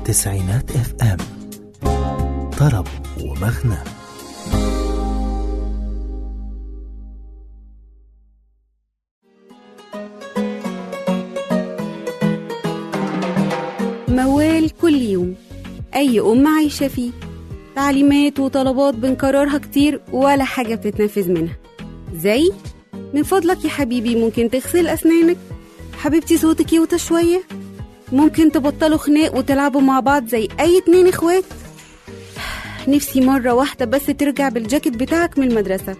تسعينات اف ام طرب ومغنى موال كل يوم أي أم عايشة فيه تعليمات وطلبات بنكررها كتير ولا حاجة بتتنفذ منها زي من فضلك يا حبيبي ممكن تغسل أسنانك حبيبتي صوتك يوطى شوية ممكن تبطلوا خناق وتلعبوا مع بعض زي أي اتنين اخوات نفسي مرة واحدة بس ترجع بالجاكيت بتاعك من المدرسة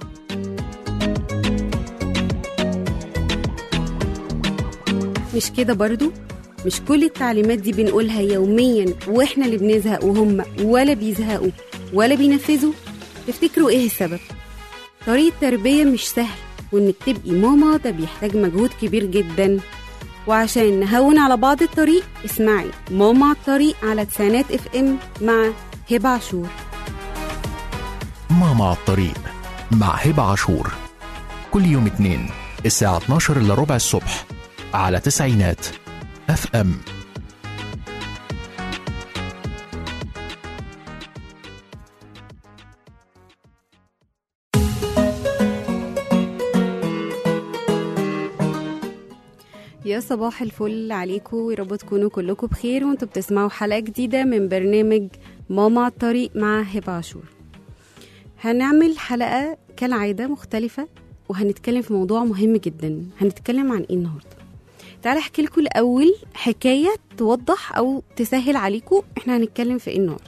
مش كده برضو مش كل التعليمات دي بنقولها يوميا واحنا اللي بنزهق وهم ولا بيزهقوا ولا بينفذوا تفتكروا ايه السبب طريقة تربية مش سهل وانك تبقي ماما ده بيحتاج مجهود كبير جدا وعشان نهون على بعض الطريق اسمعي ماما على الطريق على تسعينات اف ام مع هبة عاشور ماما على الطريق مع هبة عاشور كل يوم اتنين الساعة 12 إلا ربع الصبح على تسعينات اف ام يا صباح الفل عليكم ويا رب تكونوا كلكم بخير وانتوا بتسمعوا حلقة جديدة من برنامج ماما على الطريق مع هبة عاشور هنعمل حلقة كالعادة مختلفة وهنتكلم في موضوع مهم جدا هنتكلم عن ايه النهاردة تعالى احكي لكم الاول حكاية توضح او تسهل عليكم احنا هنتكلم في ايه النهاردة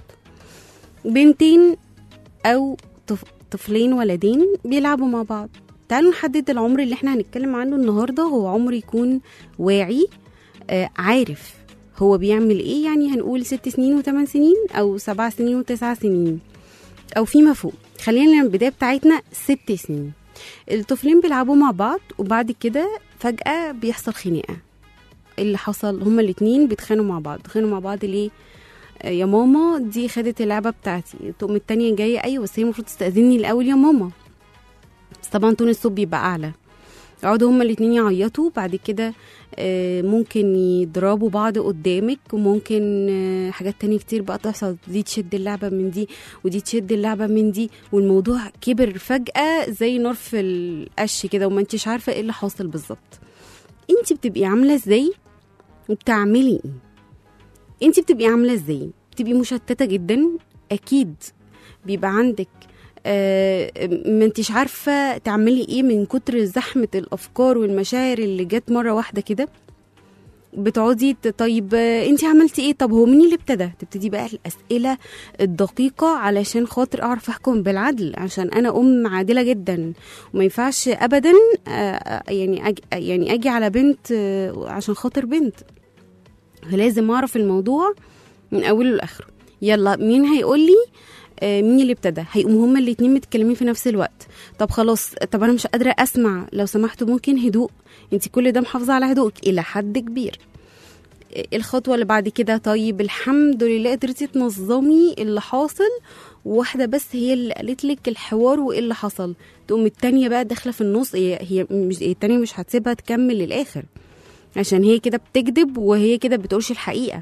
بنتين او طف... طفلين ولدين بيلعبوا مع بعض تعالوا نحدد العمر اللي احنا هنتكلم عنه النهارده هو عمر يكون واعي آه عارف هو بيعمل ايه يعني هنقول ست سنين وثمان سنين او سبع سنين وتسع سنين او فيما فوق خلينا من البدايه بتاعتنا ست سنين الطفلين بيلعبوا مع بعض وبعد كده فجاه بيحصل خناقه إيه اللي حصل هما الاتنين بيتخانقوا مع بعض بيتخانقوا مع بعض ليه آه، يا ماما دي خدت اللعبه بتاعتي تقوم التانية جايه ايوه بس هي المفروض تستاذني الاول يا ماما بس طبعا تون الصوت بيبقى اعلى يقعدوا هما الاتنين يعيطوا بعد كده آه، ممكن يضربوا بعض قدامك وممكن آه، حاجات تانية كتير بقى تحصل دي تشد اللعبة من دي ودي تشد اللعبة من دي والموضوع كبر فجأة زي نار في القش كده وما انتش عارفة ايه اللي حاصل بالظبط انت بتبقي عاملة ازاي وبتعملي ايه انت بتبقي عاملة ازاي بتبقي مشتتة جدا اكيد بيبقى عندك آه، ما انتش عارفه تعملي ايه من كتر زحمه الافكار والمشاعر اللي جت مره واحده كده بتقعدي ت- طيب انت عملتي ايه طب هو مين اللي ابتدى تبتدي بقى الاسئله الدقيقه علشان خاطر اعرف احكم بالعدل عشان انا ام عادله جدا وما ينفعش ابدا آه، آه، يعني أجي يعني اجي على بنت آه، عشان خاطر بنت لازم اعرف الموضوع من اوله لاخره يلا مين هيقول لي آه، مين اللي ابتدى هيقوموا هما الاتنين متكلمين في نفس الوقت طب خلاص طب انا مش قادره اسمع لو سمحتوا ممكن هدوء انت كل ده محافظه على هدوءك الى حد كبير آه، الخطوه اللي بعد كده طيب الحمد لله قدرتي تنظمي اللي حاصل واحده بس هي اللي قالت لك الحوار وايه اللي حصل تقوم التانية بقى داخله في النص هي هي مش التانية مش هتسيبها تكمل للاخر عشان هي كده بتكذب وهي كده بتقولش الحقيقه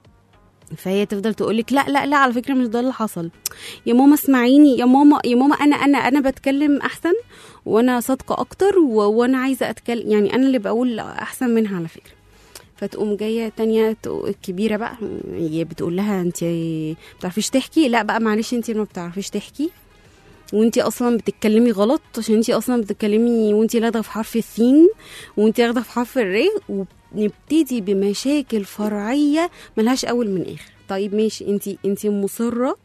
فهي تفضل تقولك لا لا لا على فكره مش ده اللي حصل يا ماما اسمعيني يا ماما يا ماما انا انا انا بتكلم احسن وانا صادقه اكتر و... وانا عايزه اتكلم يعني انا اللي بقول احسن منها على فكره فتقوم جايه تانية تق- الكبيره بقى هي بتقول لها انت بتعرفيش تحكي لا بقى معلش انت ما بتعرفيش تحكي وانتي اصلا بتتكلمي غلط عشان انتي اصلا بتتكلمي وانتي لاخده في حرف الثين وانتي واخده في حرف الر ونبتدي بمشاكل فرعيه ملهاش اول من اخر طيب ماشي انتي انتي مصره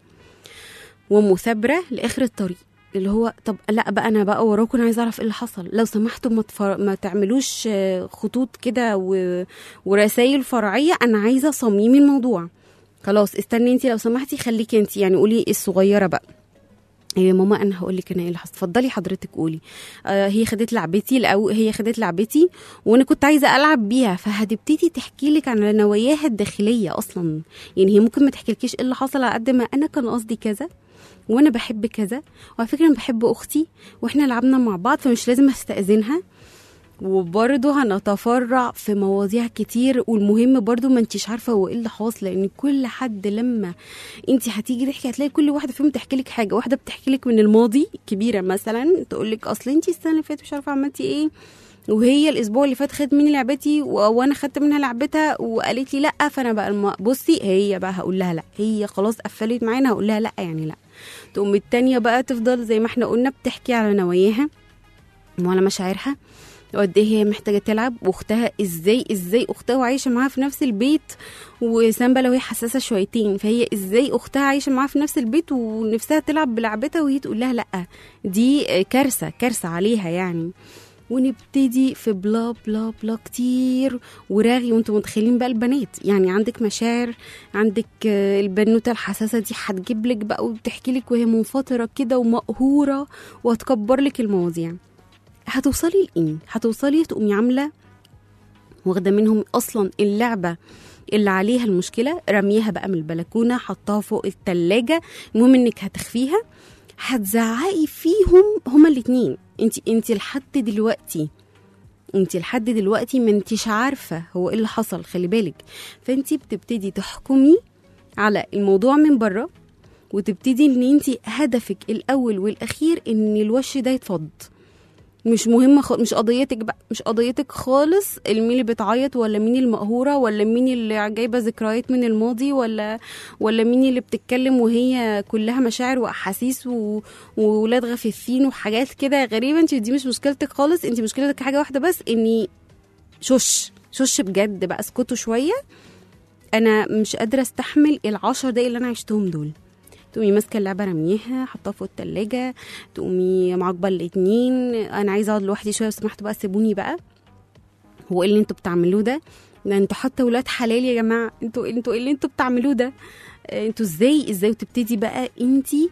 ومثابره لاخر الطريق اللي هو طب لا بقى انا بقى وراكم انا عايزه اعرف ايه اللي حصل لو سمحتوا ما, تفر... ما تعملوش آه، خطوط كده و... ورسائل فرعيه انا عايزه صميم الموضوع خلاص استني انتي لو سمحتي خليكي انتي يعني قولي الصغيره بقى يا ماما انا هقول لك انا ايه اللي حصل اتفضلي حضرتك قولي آه هي خدت لعبتي او هي خدت لعبتي وانا كنت عايزه العب بيها فهتبتدي تحكي لك عن نواياها الداخليه اصلا يعني هي ممكن ما تحكيلكيش ايه اللي حصل على قد ما انا كان قصدي كذا وانا بحب كذا وعلى فكره انا بحب اختي واحنا لعبنا مع بعض فمش لازم استاذنها وبرضه هنتفرع في مواضيع كتير والمهم برضه ما انتيش عارفه هو ايه اللي حاصل لان كل حد لما انت هتيجي تحكي هتلاقي كل واحده فيهم تحكي لك حاجه واحده بتحكي لك من الماضي كبيره مثلا تقول لك اصل انت السنه اللي فاتت مش عارفه عملتي ايه وهي الاسبوع اللي فات خدت مني لعبتي و- وانا خدت منها لعبتها وقالت لي لا فانا بقى الم... بصي هي بقى هقول لها لا هي خلاص قفلت معانا هقول لها لا يعني لا تقوم التانية بقى تفضل زي ما احنا قلنا بتحكي على نواياها وعلى مشاعرها وقد ايه هي محتاجه تلعب واختها ازاي ازاي اختها وعايشه معاها في نفس البيت وسامبا لو هي حساسه شويتين فهي ازاي اختها عايشه معاها في نفس البيت ونفسها تلعب بلعبتها وهي تقول لها لا دي كارثه كارثه عليها يعني ونبتدي في بلا بلا بلا كتير ورغي وانتم متخيلين بقى البنات يعني عندك مشاعر عندك آه، البنوته الحساسه دي هتجيب لك بقى وتحكي لك وهي منفطره كده ومقهوره وهتكبر لك المواضيع هتوصلي لايه هتوصلي تقومي عامله واخده منهم اصلا اللعبه اللي عليها المشكله رميها بقى من البلكونه حطها فوق التلاجة المهم انك هتخفيها هتزعقي فيهم هما الاتنين انت انت لحد دلوقتي انت لحد دلوقتي ما انتش عارفه هو ايه اللي حصل خلي بالك فانت بتبتدي تحكمي على الموضوع من بره وتبتدي ان انت هدفك الاول والاخير ان الوش ده يتفض مش مهمه خ... مش قضيتك بقى مش قضيتك خالص مين اللي بتعيط ولا مين المقهوره ولا مين اللي جايبه ذكريات من الماضي ولا ولا مين اللي بتتكلم وهي كلها مشاعر واحاسيس و... وولاد غفيفين وحاجات كده غريبه انت دي مش مشكلتك خالص انت مشكلتك حاجه واحده بس اني شش شش بجد بقى اسكتوا شويه انا مش قادره استحمل العشر دقايق اللي انا عشتهم دول تقومي ماسكه اللعبه رميها حطها فوق التلاجة تقومي معاقبه الاتنين انا عايزه اقعد لوحدي شويه لو سمحتوا بقى سيبوني بقى هو ايه اللي انتوا بتعملوه ده ده انتوا حتى ولاد حلال يا جماعه انتوا انتوا ايه اللي انتوا بتعملوه ده آه، انتوا ازاي ازاي وتبتدي بقى انتي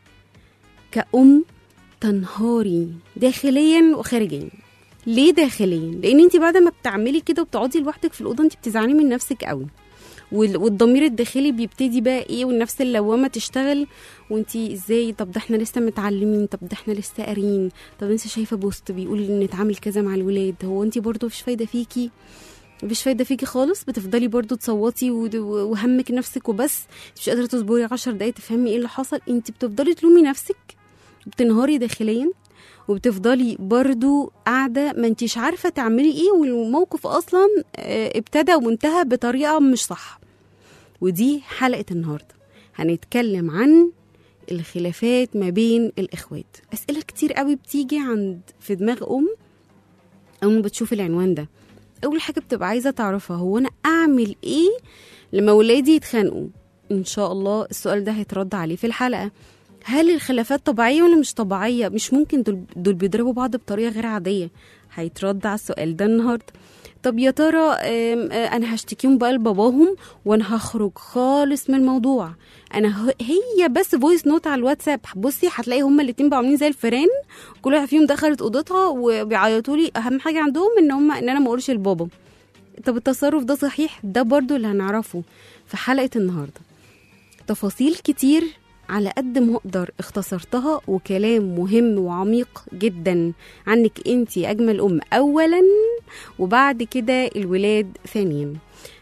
كأم تنهاري داخليا وخارجيا ليه داخليا لان انت بعد ما بتعملي كده وبتقعدي لوحدك في الاوضه انت بتزعلي من نفسك قوي وال- والضمير الداخلي بيبتدي بقى ايه والنفس اللوامه تشتغل وانتي ازاي طب ده احنا لسه متعلمين طب ده احنا لسه قاريين طب انت شايفه بوست بيقول ان نتعامل كذا مع الولاد هو انتي برضو مفيش فايده فيكي مفيش فايده فيكي خالص بتفضلي برضو تصوتي ود- وهمك نفسك وبس مش قادره تصبري عشر دقايق تفهمي ايه اللي حصل انت بتفضلي تلومي نفسك بتنهاري داخليا وبتفضلي برضو قاعدة ما انتيش عارفة تعملي ايه والموقف اصلا آه، ابتدى وانتهى بطريقة مش صح ودي حلقة النهاردة هنتكلم عن الخلافات ما بين الاخوات اسئلة كتير قوي بتيجي عند في دماغ ام اول ما بتشوف العنوان ده اول حاجة بتبقى عايزة تعرفها هو انا اعمل ايه لما ولادي يتخانقوا ان شاء الله السؤال ده هيترد عليه في الحلقة هل الخلافات طبيعية ولا مش طبيعية؟ مش ممكن دول, دول بيضربوا بعض بطريقة غير عادية هيترد على السؤال ده النهاردة طب يا ترى آم، آه، انا هشتكيهم بقى لباباهم وانا هخرج خالص من الموضوع انا ه- هي بس فويس نوت على الواتساب بصي هتلاقي هما الاتنين بقوا عاملين زي الفيران كل واحد فيهم دخلت اوضتها وبيعيطوا لي اهم حاجه عندهم ان هما ان انا ما اقولش لبابا طب التصرف ده صحيح ده برضو اللي هنعرفه في حلقه النهارده تفاصيل كتير على قد ما اقدر اختصرتها وكلام مهم وعميق جدا عنك انت اجمل ام اولا وبعد كده الولاد ثانيا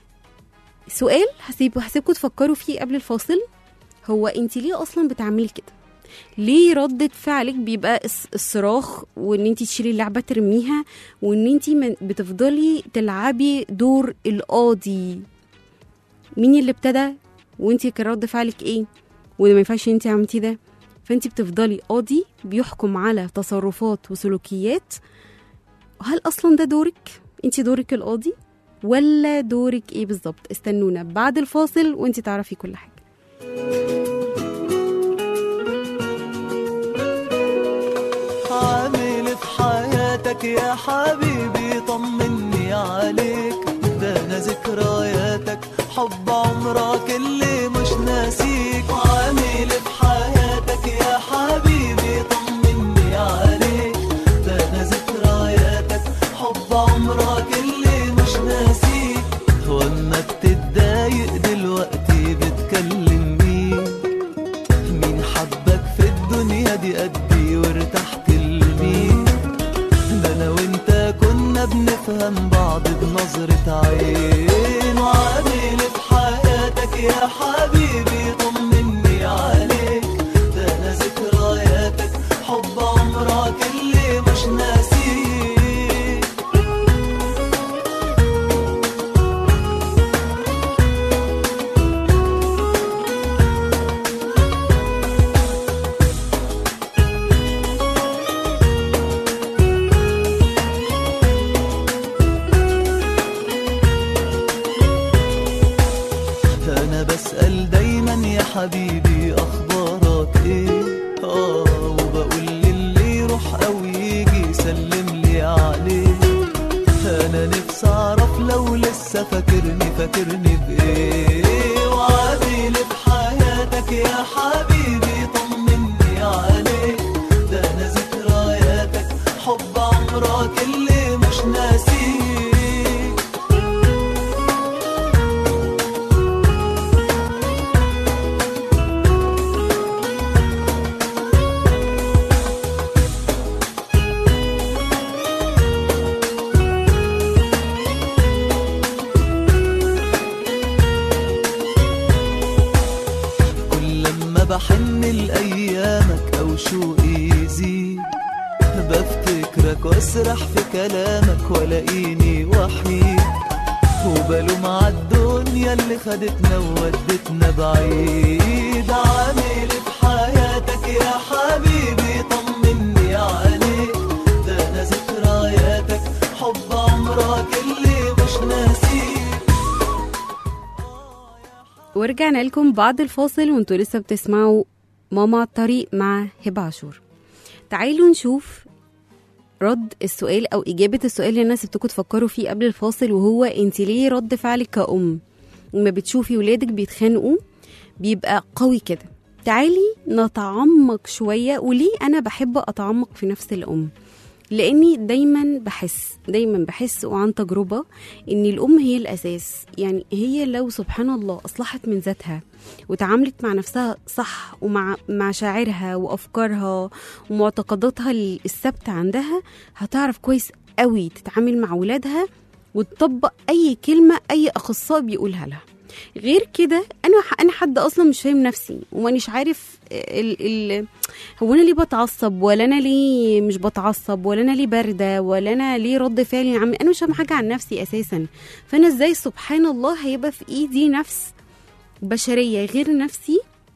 سؤال هسيب هسيبكم تفكروا فيه قبل الفاصل هو انت ليه اصلا بتعملي كده ليه ردة فعلك بيبقى الص- الصراخ وان انت تشيلي اللعبة ترميها وان انت من- بتفضلي تلعبي دور القاضي مين اللي ابتدى وانت كان رد فعلك ايه وده ما ينفعش انت عملتي ده فانت بتفضلي قاضي بيحكم على تصرفات وسلوكيات هل اصلا ده دورك انت دورك القاضي ولا دورك ايه بالظبط استنونا بعد الفاصل وانت تعرفي كل حاجه عامل في حياتك يا حبيبي طمني عليك ده انا ذكرياتك حب عمرك اللي مش ناسيك عامل في حياتك يا حبيبي طمني عليك ده انا ذكرياتك حب عمرك اللي مش ناسيك واما بتتضايق دلوقتي بتكلم مين مين حبك في الدنيا دي قدي وارتحت لمين ده انا وانت كنا يا حبيبي طمني عليك ده انا ذكرياتك حب عمرك اللي مش ناسيك انا بسأل دايما يا حبيبي اخبارك ايه اه وبقول للي يروح او يجي يسلم لي عليه انا نفسي اعرف لو لسه فاكرني فاكرني بايه وعامل بحياتك يا حبيبي طمني عليك ده انا ذكرياتك حب عمرك اللي مش ناسيك كل لما بحن لأيامك أو شوقي يزيد بفتكرك واسرح في كلامك ولاقيني وحيد وبلوم عالدنيا اللي خدتنا وودتنا بعيد عامل في حياتك يا حبيبي طمني عليك ده انا ذكرياتك حب عمرك اللي مش ناسيك ورجعنا لكم بعد الفاصل وانتوا لسه بتسمعوا ماما على الطريق مع هبة عاشور تعالوا نشوف رد السؤال او اجابه السؤال اللي انا سبتكم تفكروا فيه قبل الفاصل وهو انت ليه رد فعلك كأم لما بتشوفي ولادك بيتخانقوا بيبقى قوي كده تعالي نتعمق شويه وليه انا بحب اتعمق في نفس الام لاني دايما بحس دايما بحس وعن تجربه ان الام هي الاساس يعني هي لو سبحان الله اصلحت من ذاتها وتعاملت مع نفسها صح ومع مع شاعرها وافكارها ومعتقداتها الثابته عندها هتعرف كويس قوي تتعامل مع ولادها وتطبق اي كلمه اي اخصائي بيقولها لها غير كده انا انا حد اصلا مش فاهم نفسي ومانيش عارف ال ال هو انا ليه بتعصب ولا انا ليه مش بتعصب ولا انا ليه بارده ولا انا ليه رد فعلي عم انا مش فاهم حاجه عن نفسي اساسا فانا ازاي سبحان الله هيبقى في ايدي نفس بشريه غير نفسي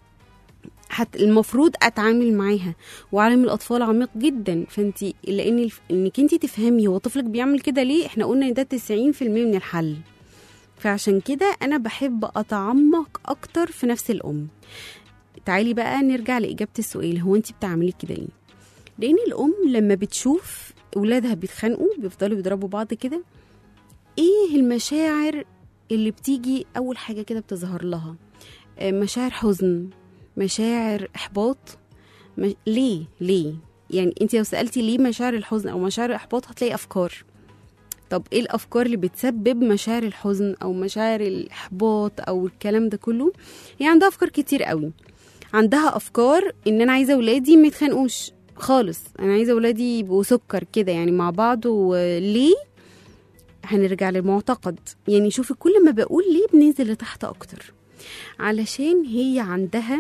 حت المفروض اتعامل معاها وعالم الاطفال عميق جدا فانت لان الف... انك انت تفهمي هو طفلك بيعمل كده ليه احنا قلنا ان ده 90% من الحل فعشان كده انا بحب اتعمق اكتر في نفس الام تعالي بقى نرجع لاجابه السؤال هو انت بتعملي كده ليه لان الام لما بتشوف اولادها بيتخانقوا بيفضلوا يضربوا بعض كده ايه المشاعر اللي بتيجي اول حاجه كده بتظهر لها آه، مشاعر حزن مشاعر احباط م... ليه ليه يعني انت لو سالتي ليه مشاعر الحزن او مشاعر الاحباط هتلاقي افكار طب ايه الافكار اللي بتسبب مشاعر الحزن او مشاعر الاحباط او الكلام ده كله هي عندها افكار كتير قوي عندها افكار ان انا عايزه ولادي ما يتخانقوش خالص انا عايزه ولادي يبقوا سكر كده يعني مع بعض وليه هنرجع للمعتقد يعني شوفي كل ما بقول ليه بننزل لتحت اكتر علشان هي عندها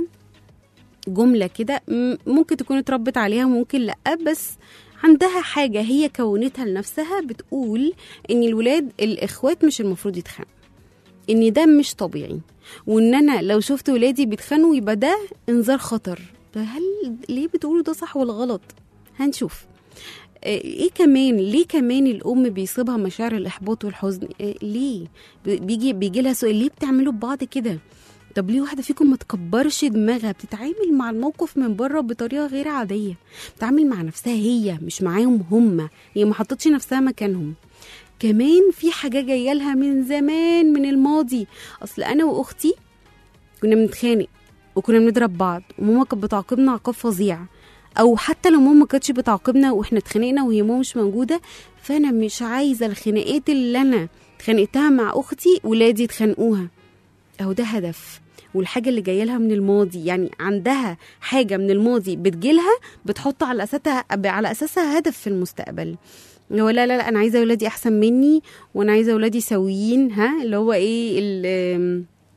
جملة كده م- ممكن تكون اتربت عليها ممكن لأ بس عندها حاجة هي كونتها لنفسها بتقول إن الولاد الإخوات مش المفروض يتخانقوا إن ده مش طبيعي وإن أنا لو شفت ولادي بيتخانقوا يبقى ده إنذار خطر ده هل ليه بتقولوا ده صح ولا غلط هنشوف آه، ايه كمان ليه كمان الام بيصيبها مشاعر الاحباط والحزن إيه ليه ب- بيجي بيجي لها سؤال ليه بتعملوا ببعض كده طب ليه واحده فيكم ما تكبرش دماغها بتتعامل مع الموقف من بره بطريقه غير عاديه بتتعامل مع نفسها هي مش معاهم هم هي ما حطتش نفسها مكانهم كمان في حاجه جايه لها من زمان من الماضي اصل انا واختي كنا بنتخانق وكنا بنضرب بعض وماما كانت بتعاقبنا عقاب فظيع او حتى لو ماما ما كانتش بتعاقبنا واحنا اتخانقنا وهي ماما مش موجوده فانا مش عايزه الخناقات اللي انا اتخانقتها مع اختي ولادي يتخانقوها اهو ده هدف والحاجه اللي جايه لها من الماضي يعني عندها حاجه من الماضي بتجيلها بتحط على اساسها على اساسها هدف في المستقبل اللي هو لا لا لا انا عايزه ولادي احسن مني وانا عايزه ولادي سويين ها اللي هو ايه ال-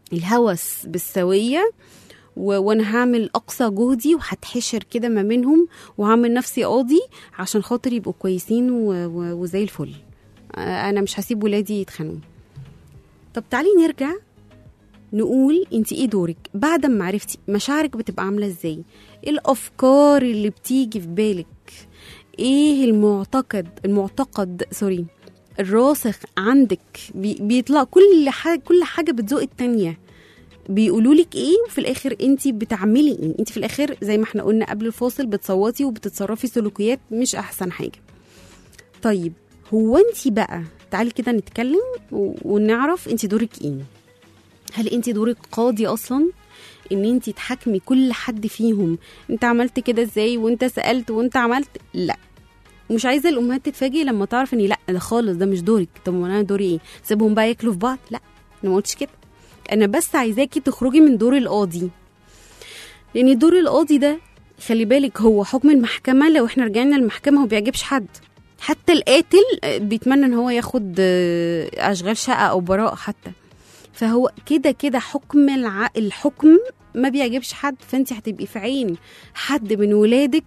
الهوس بالسويه و- وانا هعمل اقصى جهدي وهتحشر كده ما بينهم وهعمل نفسي قاضي عشان خاطر يبقوا كويسين و... و... وزي الفل آه، انا مش هسيب ولادي يتخانقوا طب تعالي نرجع نقول انت ايه دورك بعد ما عرفتي مشاعرك بتبقى عامله ازاي ايه الافكار اللي بتيجي في بالك ايه المعتقد المعتقد سوري الراسخ عندك بي... بيطلع كل حاجه كل حاجه بتزق التانيه بيقولوا لك ايه وفي الاخر انت بتعملي ايه انت في الاخر زي ما احنا قلنا قبل الفاصل بتصوتي وبتتصرفي سلوكيات مش احسن حاجه طيب هو انت بقى تعالي كده نتكلم و... ونعرف انت دورك ايه هل انت دورك قاضي اصلا ان انت تحاكمي كل حد فيهم انت عملت كده ازاي وانت سالت وانت عملت لا مش عايزه الامهات تتفاجئ لما تعرف اني لا ده خالص ده مش دورك طب وانا دوري ايه سيبهم بقى ياكلوا في بعض لا انا ما قلتش كده انا بس عايزاكي تخرجي من دور القاضي لان دور القاضي ده خلي بالك هو حكم المحكمه لو احنا رجعنا المحكمه هو بيعجبش حد حتى القاتل آه، بيتمنى ان هو ياخد آه، اشغال شقه او براءه حتى فهو كده كده حكم الع... الحكم ما بيعجبش حد فانت هتبقي في عين حد من ولادك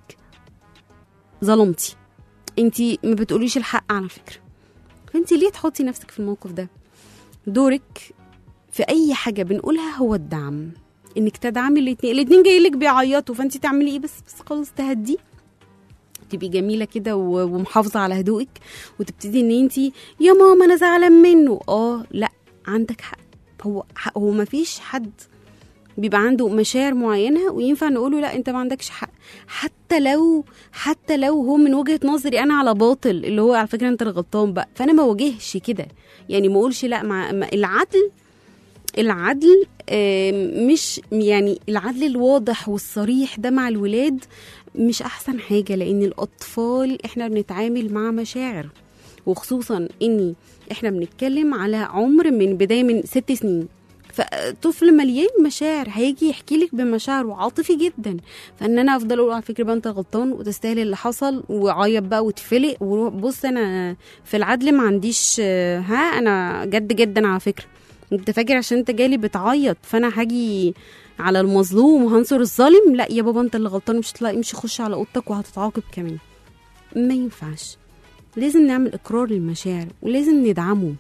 ظلمتي انت ما بتقوليش الحق على فكره فانت ليه تحطي نفسك في الموقف ده دورك في اي حاجه بنقولها هو الدعم انك تدعمي الاتنين الاتنين جاي لك بيعيطوا فانت تعملي ايه بس بس خلاص تهدي تبقي جميله كده و- ومحافظه على هدوءك وتبتدي ان انت يا ماما انا زعلان منه اه لا عندك حق هو حق هو ما فيش حد بيبقى عنده مشاعر معينه وينفع نقوله لا انت ما عندكش حق حتى لو حتى لو هو من وجهه نظري انا على باطل اللي هو على فكره انت اللي غلطان بقى فانا ما واجهش كده يعني ما اقولش لا مع مع- العدل العدل آم، مش يعني العدل الواضح والصريح ده مع الولاد مش احسن حاجه لان الاطفال احنا بنتعامل مع مشاعر وخصوصا اني احنا بنتكلم على عمر من بدايه من ست سنين فطفل مليان مشاعر هيجي يحكي لك بمشاعره عاطفي جدا فان انا افضل اقول على فكره بقى انت غلطان وتستاهل اللي حصل وعيط بقى وتفلق وبص انا في العدل ما عنديش آه، ها انا جد جدا على فكره انت فاكر عشان انت جالي بتعيط فانا هاجي على المظلوم وهنصر الظالم لا يا بابا انت اللي غلطان مش تلاقي امشي خش على اوضتك وهتتعاقب كمان ما ينفعش لازم نعمل اقرار للمشاعر ولازم ندعمه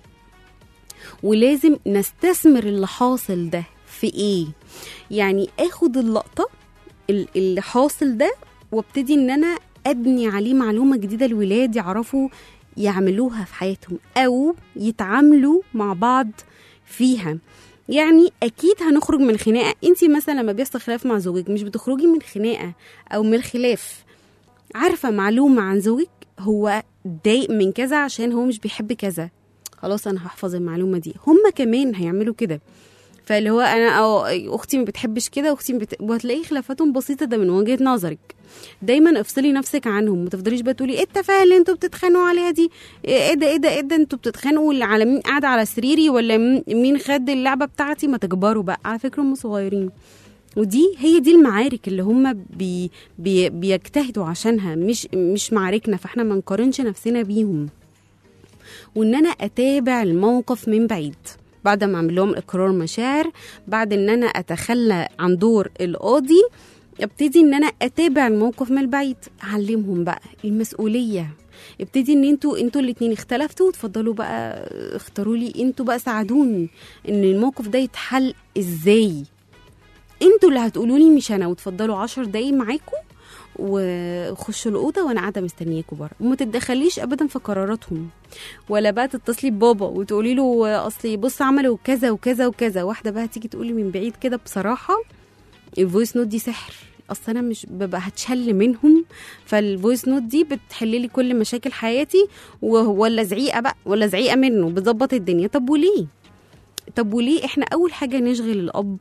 ولازم نستثمر اللي حاصل ده في ايه يعني اخد اللقطه ال- اللي حاصل ده وابتدي ان انا ابني عليه معلومه جديده الولاد يعرفوا يعملوها في حياتهم او يتعاملوا مع بعض فيها يعني اكيد هنخرج من خناقه انت مثلا لما بيحصل خلاف مع زوجك مش بتخرجي من خناقه او من الخلاف عارفه معلومه عن زوجك هو ضايق من كذا عشان هو مش بيحب كذا خلاص انا هحفظ المعلومه دي هما كمان هيعملوا كده فاللي هو انا او اختي ما بتحبش كده واختي بت... وهتلاقي خلافاتهم بسيطه ده من وجهه نظرك دايما افصلي نفسك عنهم ما تفضليش بقى تقولي ايه التفاهه اللي انتوا بتتخانقوا عليها دي ايه ده ايه ده ايه ده انتوا بتتخانقوا اللي على مين قاعد على سريري ولا مين- مين خد اللعبه بتاعتي ما تكبروا بقى على فكره هم صغيرين ودي هي دي المعارك اللي هم بي بي بيجتهدوا عشانها مش مش معاركنا فاحنا ما نقارنش نفسنا بيهم وان انا اتابع الموقف من بعيد بعد ما اعمل لهم اقرار مشاعر بعد ان انا اتخلى عن دور القاضي ابتدي ان انا اتابع الموقف من البعيد اعلمهم بقى المسؤوليه ابتدي ان انتوا انتوا الاتنين اختلفتوا وتفضلوا بقى اختاروا لي انتوا بقى ساعدوني ان الموقف ده يتحل ازاي انتوا اللي هتقولوا لي مش انا وتفضلوا عشر دقايق معاكم وخشوا الاوضه وانا قاعده مستنياكوا بره وما تتدخليش ابدا في قراراتهم ولا بقى تتصلي ببابا وتقولي له اصلي بص عملوا كذا وكذا وكذا واحده بقى تيجي تقولي من بعيد كده بصراحه الفويس نوت دي سحر اصل انا مش ببقى هتشل منهم فالفويس نوت دي بتحل لي كل مشاكل حياتي و- ولا زعيقه بقى ولا زعيقه منه بتظبط الدنيا طب وليه طب وليه احنا اول حاجه نشغل الاب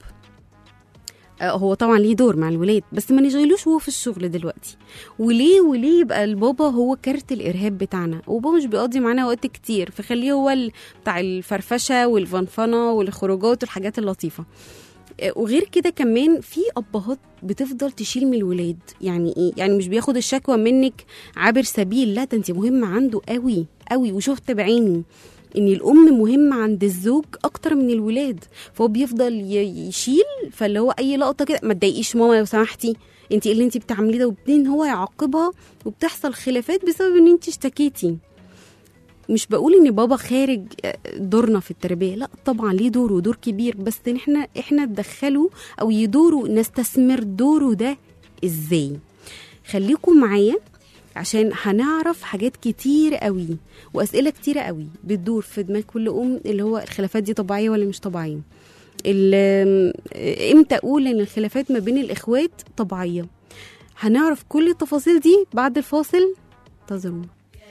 آه، هو طبعا ليه دور مع الولاد بس ما نشغلوش وهو في الشغل دلوقتي وليه وليه يبقى البابا هو كارت الارهاب بتاعنا وبابا مش بيقضي معانا وقت كتير فخليه هو ال- بتاع الفرفشه والفنفنه والخروجات والحاجات اللطيفه آه، وغير كده كمان في ابهات بتفضل تشيل من الولاد يعني ايه يعني مش بياخد الشكوى منك عابر سبيل لا ده انت مهمه عنده قوي قوي وشفت بعيني ان الام مهمه عند الزوج اكتر من الولاد فهو بيفضل ي- يشيل فاللي هو اي لقطه كده ما تضايقيش ماما لو سمحتي انت ايه اللي انت بتعمليه ده وبعدين ان هو يعاقبها وبتحصل خلافات بسبب ان انت اشتكيتي مش بقول ان بابا خارج آه، دورنا في التربيه لا طبعا ليه دور ودور كبير بس ان احنا احنا ندخله او يدوره نستثمر دوره ده ازاي خليكم معايا عشان هنعرف حاجات كتير قوي واسئله كتير قوي بتدور في دماغ كل ام اللي هو الخلافات دي طبيعيه ولا مش طبيعيه ال- امتى اقول ان الخلافات ما بين الاخوات طبيعيه هنعرف كل التفاصيل دي بعد الفاصل انتظرونا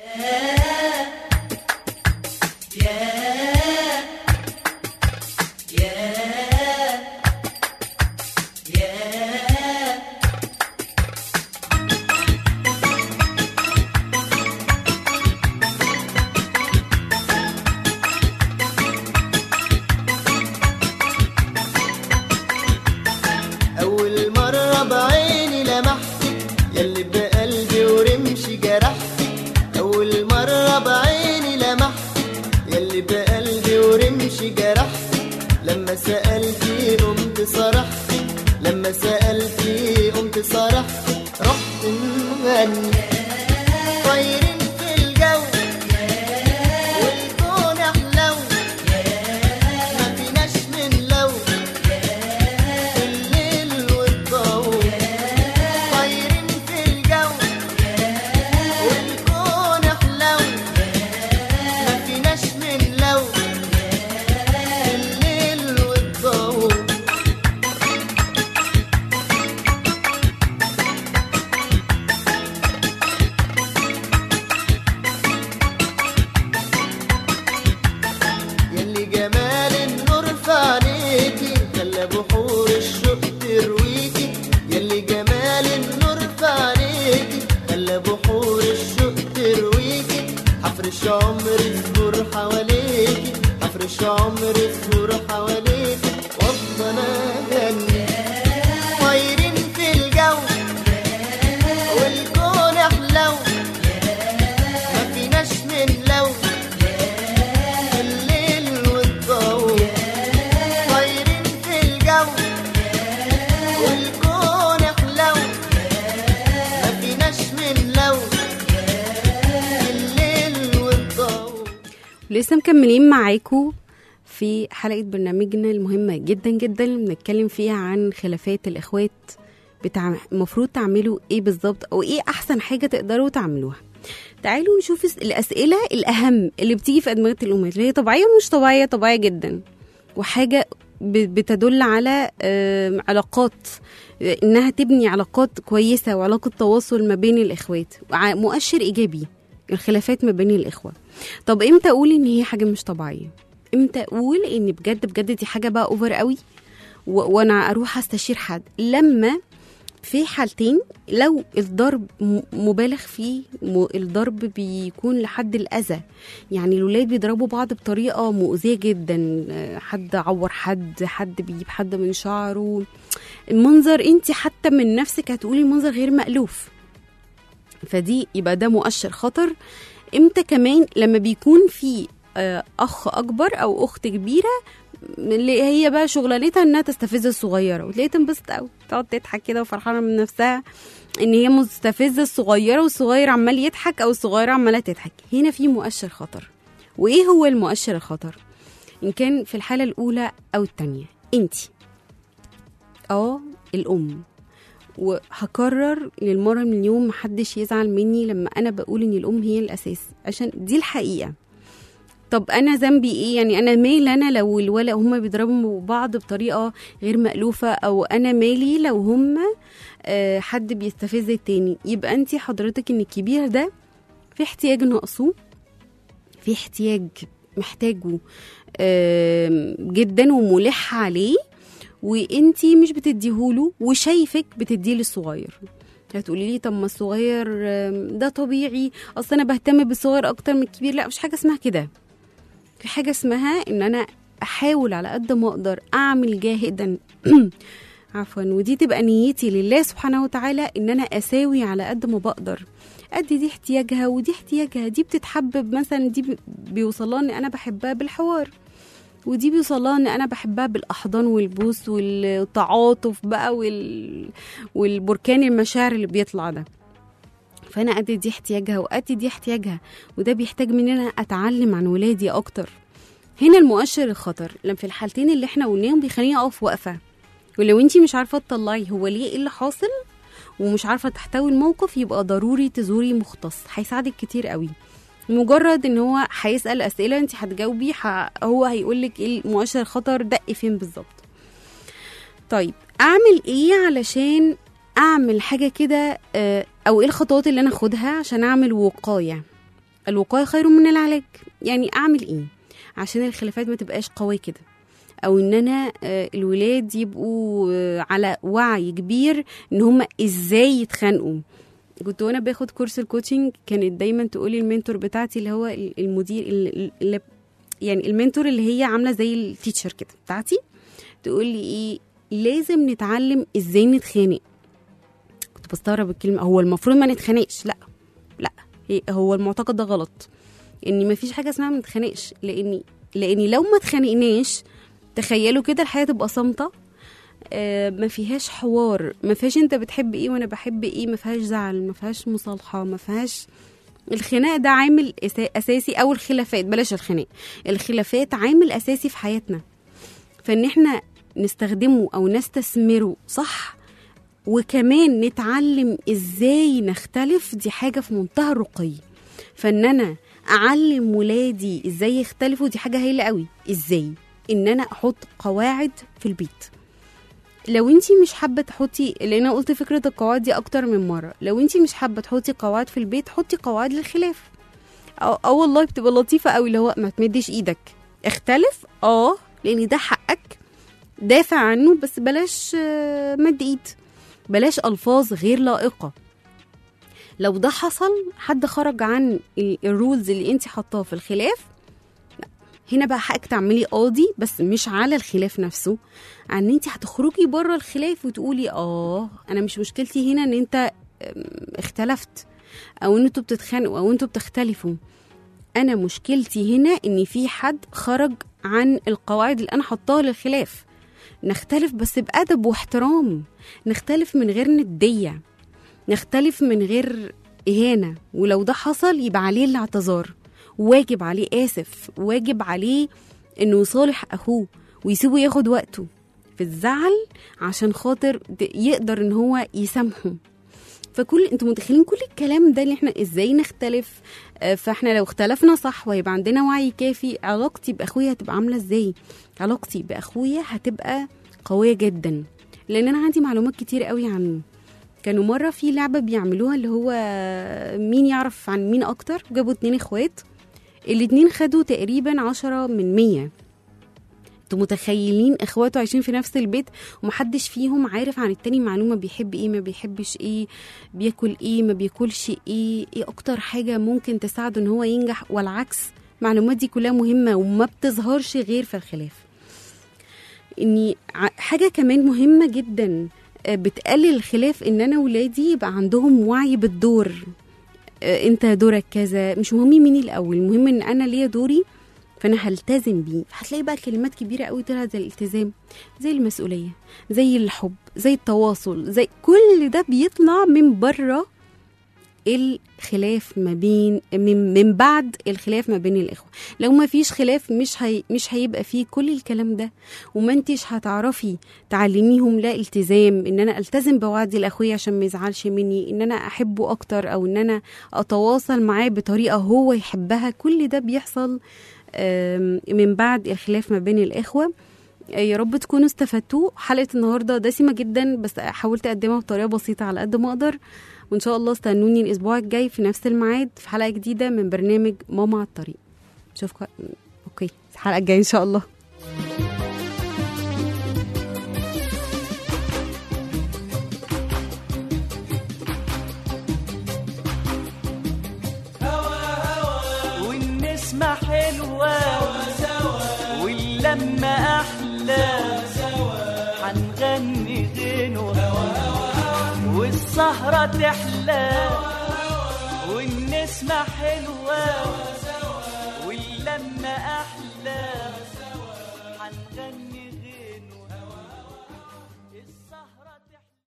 أول مرة بعيني لمحتك ياللي بقلبي ورمشي جرحتك أول مرة بعيني لمحتك ياللي بقلبي ورمشي جرحتك لما سألتي قمت صرحتك لما سألتي قمت صرحتك رحت مغني طايرين في الجو والكون أحلو ما فيناش من لو الليل والضوء طايرين في الجو والكون احلو ما فيناش من لو الليل والضوء يلي جمال النور في عينيكي خلى بحور الشوق ترويكي يلي جمال النور في عينيكي خلى بحور الشوق ترويكي حفرش عمري الزهور حواليكي حفرش عمري الزهور حواليكي وافضل اغني طايرين في الجو والكون احلو ما فيناش من لو الليل والضوء طايرين في الجو والكون احلو ما فيناش من لو الليل والضوء لسه مكملين معاكم في حلقة برنامجنا المهمة جدا جدا اللي بنتكلم فيها عن خلافات الإخوات بتاع المفروض تعملوا إيه بالظبط أو إيه أحسن حاجة تقدروا تعملوها تعالوا نشوف الس- الأسئلة الأهم اللي بتيجي في أدمغة الأمهات اللي هي طبيعية ولا مش طبيعية طبيعية جدا وحاجة ب- بتدل على آم، علاقات آه، إنها تبني علاقات كويسة وعلاقة تواصل ما بين الإخوات ع- مؤشر إيجابي الخلافات ما بين الإخوة طب امتى اقول ان هي حاجه مش طبيعيه امتى اقول ان بجد بجد دي حاجه بقى اوفر قوي و- وانا اروح استشير حد لما في حالتين لو الضرب م- مبالغ فيه م- الضرب بيكون لحد الاذى يعني الولاد بيضربوا بعض بطريقه مؤذيه جدا آه، حد عور حد حد بيجيب حد من شعره المنظر انت حتى من نفسك هتقولي المنظر غير مألوف فدي يبقى ده مؤشر خطر امتى كمان لما بيكون في آه، اخ اكبر او اخت كبيره اللي هي بقى شغلانتها انها تستفز الصغيره وتلاقيها تنبسط قوي تقعد تضحك كده وفرحانه من نفسها ان هي مستفزه الصغيره والصغير عمال يضحك او الصغيره عماله تضحك هنا في مؤشر خطر وايه هو المؤشر الخطر ان كان في الحاله الاولى او الثانيه انت اه الام وهكرر للمرة من اليوم محدش يزعل مني لما أنا بقول إن الأم هي الأساس عشان دي الحقيقة طب أنا ذنبي إيه يعني أنا مال أنا لو الولد هما بيضربوا بعض بطريقة غير مألوفة أو أنا مالي لو هما آه، حد بيستفز التاني يبقى أنت حضرتك إن الكبير ده في احتياج ناقصه في احتياج محتاجه آم، جدا وملح عليه وانتي مش بتديهوله وشايفك بتديه للصغير هتقولي لي طب ما الصغير آم، ده طبيعي اصل انا بهتم بالصغير اكتر من الكبير لا مش حاجه اسمها كده في حاجه اسمها ان انا احاول على قد ما اقدر اعمل جاهدا عفوا ودي تبقى نيتي لله سبحانه وتعالى ان انا اساوي على قد ما بقدر ادي دي احتياجها ودي احتياجها دي بتتحبب مثلا دي بي- بيوصلها ان انا بحبها بالحوار ودي بيوصلها ان انا بحبها بالاحضان والبوس والتعاطف بقى وال... والبركان المشاعر اللي بيطلع ده فانا ادي دي احتياجها وادي دي احتياجها وده بيحتاج مني انا اتعلم عن ولادي اكتر هنا المؤشر الخطر لما في الحالتين اللي احنا قلناهم بيخليني اقف واقفه ولو انتي مش عارفه تطلعي هو ليه ايه اللي حاصل ومش عارفه تحتوي الموقف يبقى ضروري تزوري مختص هيساعدك كتير قوي مجرد ان هو هيسال اسئله انت هتجاوبي ح... هو هيقول لك ايه مؤشر الخطر دق فين بالظبط طيب اعمل ايه علشان اعمل حاجه كده آه، او ايه الخطوات اللي انا اخدها عشان اعمل وقايه الوقايه خير من العلاج يعني اعمل ايه عشان الخلافات ما تبقاش قويه كده او ان انا آه، الولاد يبقوا آه، على وعي كبير ان هم ازاي يتخانقوا كنت وانا باخد كورس الكوتشنج كانت دايما تقولي المنتور بتاعتي اللي هو ال- المدير ال- اللي يعني المنتور اللي هي عامله زي التيتشر كده بتاعتي تقول لي ايه لازم نتعلم ازاي نتخانق كنت بستغرب الكلمه هو المفروض ما نتخانقش لا لا هي- هو المعتقد ده غلط ان ما فيش حاجه اسمها ما نتخانقش لاني لاني لو ما اتخانقناش تخيلوا كده الحياه تبقى صامته آه، ما فيهاش حوار ما فيهاش انت بتحب ايه وانا بحب ايه ما فيهاش زعل ما فيهاش مصالحه ما فيهاش الخناق ده عامل أسا- اساسي او الخلافات بلاش الخناق الخلافات عامل اساسي في حياتنا فان احنا نستخدمه او نستثمره صح وكمان نتعلم ازاي نختلف دي حاجه في منتهى الرقي فان انا اعلم ولادي ازاي يختلفوا دي حاجه هايله قوي ازاي ان انا احط قواعد في البيت لو انتي مش حابه تحطي لان انا قلت فكره القواعد دي اكتر من مره لو انتي مش حابه تحطي قواعد في البيت حطي قواعد للخلاف اه أو والله بتبقى لطيفه قوي اللي هو ما تمدش ايدك اختلف اه لان ده حقك دافع عنه بس بلاش آه، مد ايد بلاش الفاظ غير لائقه لو ده حصل حد خرج عن ال- الرولز اللي انت حطاه في الخلاف لا، هنا بقى حقك تعملي قاضي بس مش على الخلاف نفسه عن انت هتخرجي بره الخلاف وتقولي اه انا مش مشكلتي هنا ان انت ام، اختلفت او ان انتوا بتتخانقوا او انتوا بتختلفوا انا مشكلتي هنا ان في حد خرج عن القواعد اللي انا حطاها للخلاف نختلف بس بأدب واحترام نختلف من غير ندية نختلف من غير إهانة ولو ده حصل يبقى عليه الاعتذار واجب عليه آسف واجب عليه إنه يصالح أخوه ويسيبه ياخد وقته في الزعل عشان خاطر د- يقدر إن هو يسامحه فكل انتوا متخيلين كل الكلام ده اللي احنا ازاي نختلف آه، فاحنا لو اختلفنا صح ويبقى عندنا وعي كافي علاقتي باخويا هتبقى عامله ازاي علاقتي باخويا هتبقى قويه جدا لان انا عندي معلومات كتير قوي عنه كانوا مرة في لعبة بيعملوها اللي هو مين يعرف عن مين أكتر جابوا اتنين اخوات الاتنين خدوا تقريبا عشرة من مية انتوا متخيلين اخواته عايشين في نفس البيت ومحدش فيهم عارف عن التاني معلومة بيحب ايه ما بيحبش ايه بياكل ايه ما بياكلش ايه ايه اكتر حاجة ممكن تساعده ان هو ينجح والعكس المعلومات دي كلها مهمة وما بتظهرش غير في الخلاف اني ع- حاجة كمان مهمة جدا آه، بتقلل الخلاف ان انا ولادي يبقى عندهم وعي بالدور آه، انت دورك كذا مش مهم مين الاول المهم ان انا ليا دوري فانا هلتزم بيه هتلاقي بقى كلمات كبيره قوي طلعت زي الالتزام زي المسؤوليه زي الحب زي التواصل زي كل ده بيطلع من بره الخلاف ما بين من, من بعد الخلاف ما بين الاخوه لو ما فيش خلاف مش هي مش هيبقى فيه كل الكلام ده وما انتش هتعرفي تعلميهم لا التزام ان انا التزم بوعدي لاخويا عشان ما يزعلش مني ان انا احبه اكتر او ان انا اتواصل معاه بطريقه هو يحبها كل ده بيحصل آم، من بعد الخلاف ما بين الاخوه آه، يا رب تكونوا استفدتوا حلقه النهارده دسمه جدا بس حاولت اقدمها بطريقه بسيطه على قد ما اقدر وان شاء الله استنوني الاسبوع الجاي في نفس الميعاد في حلقه جديده من برنامج ماما على الطريق اشوفكم اوكي الحلقه الجايه ان شاء الله والنسمة حلوة واللمة أحلى حنغني غنوة والسهرة تحلى والنسمة حلوة واللمة أحلى حنغني غنوة السهرة تحلى